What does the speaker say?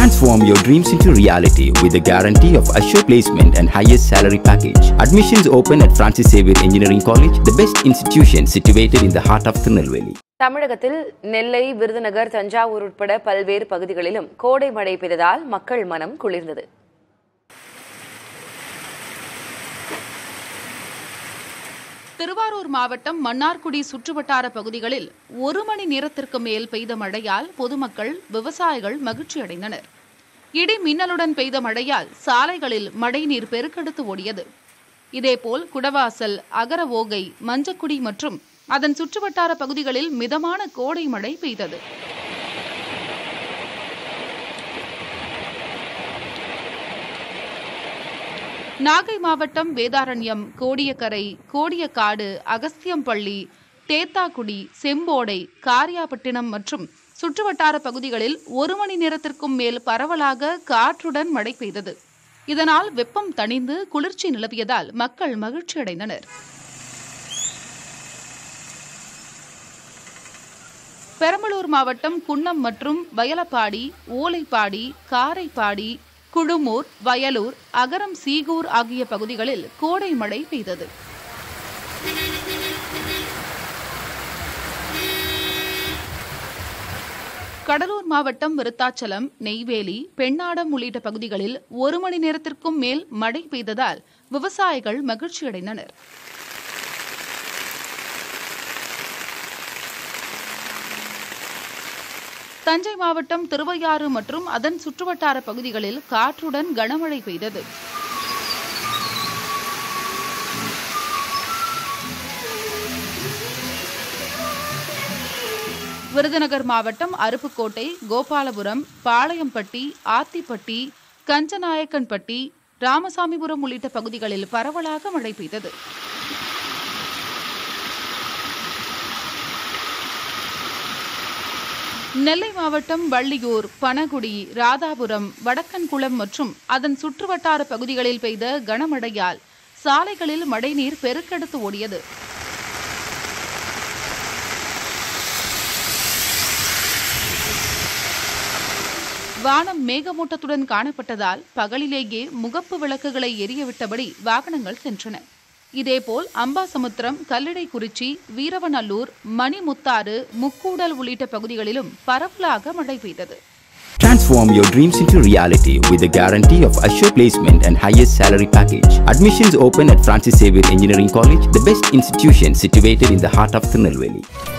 Transform your dreams into reality with the guarantee of assured placement and highest salary package. Admissions open at Francis Xavier Engineering College, the best institution situated in the heart of Tirunelveli. தமிழகத்தில் நெல்லை விருதுநகர் தஞ்சாவூர் உட்பட பல்வேறு பகுதிகளிலும் கோடை மழை பெய்ததால் மக்கள் மனம் குளிர்ந்தது திருவாரூர் மாவட்டம் மன்னார்குடி சுற்றுவட்டார பகுதிகளில் ஒரு மணி நேரத்திற்கு மேல் பெய்த மழையால் பொதுமக்கள் விவசாயிகள் மகிழ்ச்சியடைந்தனர் இடி மின்னலுடன் பெய்த மழையால் சாலைகளில் மழைநீர் பெருக்கெடுத்து ஓடியது இதேபோல் குடவாசல் அகரவோகை மஞ்சக்குடி மற்றும் அதன் சுற்றுவட்டார பகுதிகளில் மிதமான கோடை மழை பெய்தது நாகை மாவட்டம் வேதாரண்யம் கோடியக்கரை கோடியக்காடு அகஸ்தியம்பள்ளி தேத்தாக்குடி செம்போடை காரியாபட்டினம் மற்றும் சுற்றுவட்டார பகுதிகளில் ஒரு மணி நேரத்திற்கும் மேல் பரவலாக காற்றுடன் மழை பெய்தது இதனால் வெப்பம் தணிந்து குளிர்ச்சி நிலவியதால் மக்கள் மகிழ்ச்சியடைந்தனர் பெரம்பலூர் மாவட்டம் குன்னம் மற்றும் வயலப்பாடி ஓலைப்பாடி காரைப்பாடி குழுமூர் வயலூர் அகரம் சீகூர் ஆகிய பகுதிகளில் கோடை மழை பெய்தது கடலூர் மாவட்டம் விருத்தாச்சலம் நெய்வேலி பெண்ணாடம் உள்ளிட்ட பகுதிகளில் ஒரு மணி நேரத்திற்கும் மேல் மழை பெய்ததால் விவசாயிகள் மகிழ்ச்சியடைந்தனர் தஞ்சை மாவட்டம் திருவையாறு மற்றும் அதன் சுற்றுவட்டார பகுதிகளில் காற்றுடன் கனமழை பெய்தது விருதுநகர் மாவட்டம் அருப்புக்கோட்டை கோபாலபுரம் பாளையம்பட்டி ஆத்திப்பட்டி கஞ்சநாயக்கன்பட்டி ராமசாமிபுரம் உள்ளிட்ட பகுதிகளில் பரவலாக மழை பெய்தது நெல்லை மாவட்டம் வள்ளியூர் பனகுடி ராதாபுரம் வடக்கன்குளம் மற்றும் அதன் சுற்றுவட்டார பகுதிகளில் பெய்த கனமழையால் சாலைகளில் மழைநீர் பெருக்கெடுத்து ஓடியது வானம் மேகமூட்டத்துடன் காணப்பட்டதால் பகலிலேயே முகப்பு விளக்குகளை எரியவிட்டபடி வாகனங்கள் சென்றன இதேபோல் அம்பாசமுத்திரம் கல்லிடைக்குறிச்சி வீரவநல்லூர் மணிமுத்தாறு முக்கூடல் உள்ளிட்ட பகுதிகளிலும் பரவலாக மழை பெய்தது Transform your dreams into reality with the guarantee of assured placement and highest salary package. Admissions open at Francis Xavier Engineering College, the best institution situated in the heart of Tirunelveli.